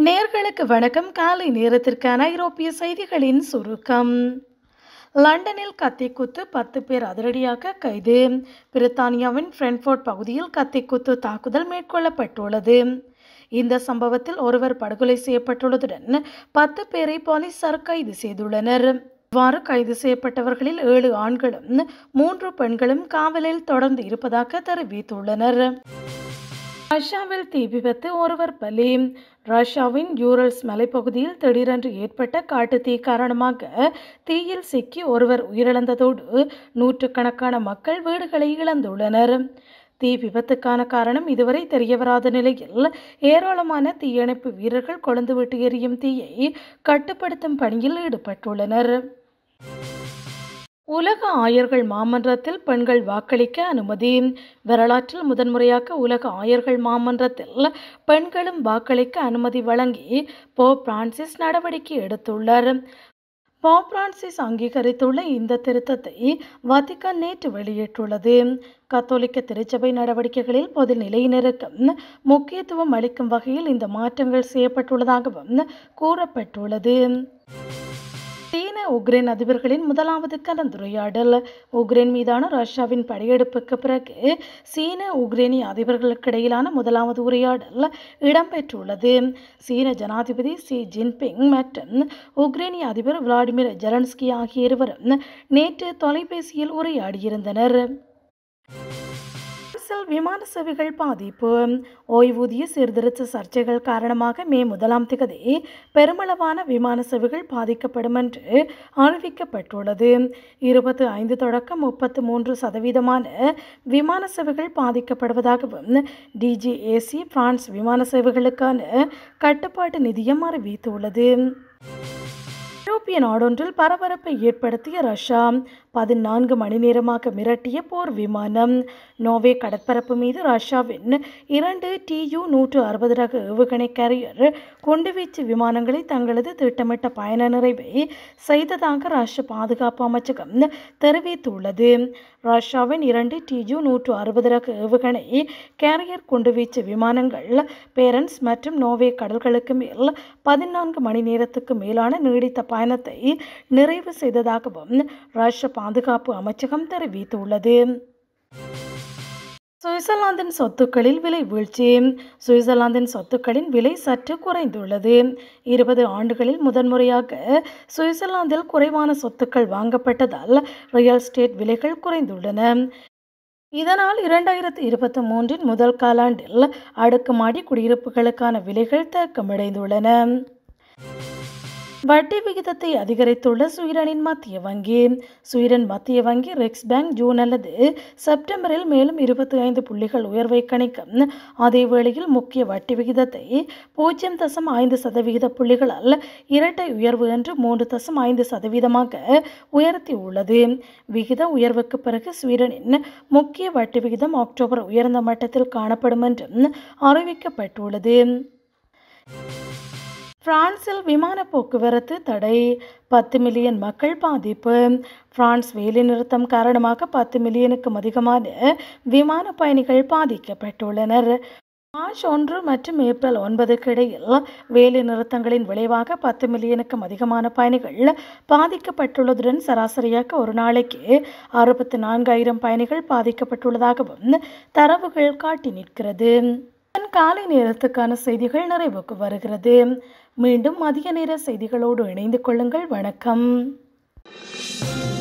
நேர்களுக்கு வணக்கம் காலை நேரத்திற்கான ஐரோப்பிய செய்திகளின் சுருக்கம் லண்டனில் கத்திக்குத்து பத்து பேர் அதிரடியாக கைது பிரித்தானியாவின் பிரென்ஃபோர்ட் பகுதியில் கத்திக்குத்து தாக்குதல் மேற்கொள்ளப்பட்டுள்ளது இந்த சம்பவத்தில் ஒருவர் படுகொலை செய்யப்பட்டுள்ளதுடன் பத்து பேரை போலீசார் கைது செய்துள்ளனர் இவ்வாறு கைது செய்யப்பட்டவர்களில் ஏழு ஆண்களும் மூன்று பெண்களும் காவலில் தொடர்ந்து இருப்பதாக தெரிவித்துள்ளனர் ரஷ்யாவில் தீ விபத்து ஒருவர் பலி ரஷ்யாவின் யூரல்ஸ் மலைப்பகுதியில் திடீரென்று ஏற்பட்ட காட்டு தீ காரணமாக தீயில் சிக்கி ஒருவர் உயிரிழந்ததோடு நூற்றுக்கணக்கான மக்கள் வீடுகளை இழந்துள்ளனர் தீ விபத்துக்கான காரணம் இதுவரை தெரியவராத நிலையில் ஏராளமான தீயணைப்பு வீரர்கள் கொழுந்துவிட்டு எரியும் தீயை கட்டுப்படுத்தும் பணியில் ஈடுபட்டுள்ளனர் உலக ஆயர்கள் மாமன்றத்தில் பெண்கள் வாக்களிக்க அனுமதி வரலாற்றில் முதன்முறையாக உலக ஆயர்கள் மாமன்றத்தில் பெண்களும் வாக்களிக்க அனுமதி வழங்கி போ பிரான்சிஸ் நடவடிக்கை எடுத்துள்ளார் போ பிரான்சிஸ் அங்கீகரித்துள்ள இந்த திருத்தத்தை வத்திக்கான் நேற்று வெளியிட்டுள்ளது கத்தோலிக்க திருச்சபை நடவடிக்கைகளில் பொது நிலையினருக்கும் முக்கியத்துவம் அளிக்கும் வகையில் இந்த மாற்றங்கள் செய்யப்பட்டுள்ளதாகவும் கூறப்பட்டுள்ளது சீன உக்ரைன் அதிபர்களின் முதலாவது கலந்துரையாடல் உக்ரைன் மீதான ரஷ்யாவின் படையெடுப்புக்கு பிறகு சீன உக்ரைனிய அதிபர்களுக்கு இடையிலான முதலாவது உரையாடல் இடம்பெற்றுள்ளது சீன ஜனாதிபதி சி ஜின்பிங் மற்றும் உக்ரைனிய அதிபர் விளாடிமிர் ஜெலன்ஸ்கி ஆகிய இருவரும் நேற்று தொலைபேசியில் உரையாடியிருந்தனர் பிரசல் விமான சேவைகள் பாதிப்பு ஓய்வூதிய சீர்திருத்த சர்ச்சைகள் காரணமாக மே முதலாம் திகதி பெருமளவான விமான சேவைகள் பாதிக்கப்படும் என்று அறிவிக்கப்பட்டுள்ளது இருபத்தி ஐந்து தொடக்கம் முப்பத்து மூன்று சதவீதமான விமான சேவைகள் பாதிக்கப்படுவதாகவும் டிஜிஏசி பிரான்ஸ் விமான சேவைகளுக்கான கட்டுப்பாட்டு நிதியம் அறிவித்துள்ளது ஐரோப்பிய நாடொன்றில் பரபரப்பை ஏற்படுத்திய ரஷ்யா பதினான்கு மணி நேரமாக மிரட்டிய போர் விமானம் நோவே கடற்பரப்பு மீது ரஷ்யாவின் இரண்டு டியு நூற்று அறுபது ரக ஏவுகணை கேரியர் குண்டுவீச்சு விமானங்களை தங்களது திட்டமிட்ட பயண நிறைவை செய்ததாக ரஷ்ய பாதுகாப்பு அமைச்சகம் தெரிவித்துள்ளது ரஷ்யாவின் இரண்டு டியு நூற்று அறுபது ரக ஏவுகணை கேரியர் குண்டுவீச்சு விமானங்கள் பேரன்ஸ் மற்றும் நோவே கடல்களுக்கு மேல் பதினான்கு மணி நேரத்துக்கு மேலான நீடித்த பயணத்தை நிறைவு செய்ததாகவும் ரஷ்ய பாதுகாப்பு அமைச்சகம் தெரிவித்துள்ளது சுவிட்சர்லாந்தின் சொத்துக்களில் விலை வீழ்ச்சி சுவிட்சர்லாந்தின் சொத்துக்களின் விலை சற்று குறைந்துள்ளது இருபது ஆண்டுகளில் முதன்முறையாக சுவிட்சர்லாந்தில் குறைவான சொத்துக்கள் வாங்கப்பட்டதால் ரியல் எஸ்டேட் விலைகள் குறைந்துள்ளன இதனால் இரண்டாயிரத்தி இருபத்தி மூன்றின் முதல் காலாண்டில் அடுக்குமாடி குடியிருப்புகளுக்கான விலைகள் தேக்கமடைந்துள்ளன வட்டி விகிதத்தை அதிகரித்துள்ள ஸ்வீடனின் மத்திய வங்கி ஸ்வீடன் மத்திய வங்கி ரெக்ஸ் பேங்க் ஜூன் அல்லது செப்டம்பரில் மேலும் இருபத்தி ஐந்து புள்ளிகள் உயர்வை கணிக்கும் அதே வேளையில் முக்கிய வட்டி விகிதத்தை பூஜ்ஜியம் தசம் ஐந்து சதவிகித புள்ளிகளால் இரட்டை உயர்வு என்று மூன்று தசம் ஐந்து சதவீதமாக உயர்த்தியுள்ளது விகித உயர்வுக்கு பிறகு ஸ்வீடனின் முக்கிய வட்டி விகிதம் அக்டோபர் உயர்ந்த மட்டத்தில் காணப்படும் என்றும் அறிவிக்கப்பட்டுள்ளது பிரான்சில் விமான போக்குவரத்து தடை பத்து மில்லியன் மக்கள் பாதிப்பு பிரான்ஸ் வேலைநிறுத்தம் காரணமாக பத்து மில்லியனுக்கும் அதிகமான விமான பயணிகள் பாதிக்கப்பட்டுள்ளனர் மார்ச் ஒன்று மற்றும் ஏப்ரல் ஒன்பதுக்கு இடையில் வேலை நிறுத்தங்களின் விளைவாக பத்து மில்லியனுக்கும் அதிகமான பயணிகள் பாதிக்கப்பட்டுள்ளதுடன் சராசரியாக ஒரு நாளைக்கு அறுபத்தி நான்காயிரம் பயணிகள் பாதிக்கப்பட்டுள்ளதாகவும் தரவுகள் காட்டி நிற்கிறது காலை நேரத்துக்கான செய்திகள் நிறைவுக்கு வருகிறது மீண்டும் மதிய நேர செய்திகளோடு இணைந்து கொள்ளுங்கள் வணக்கம்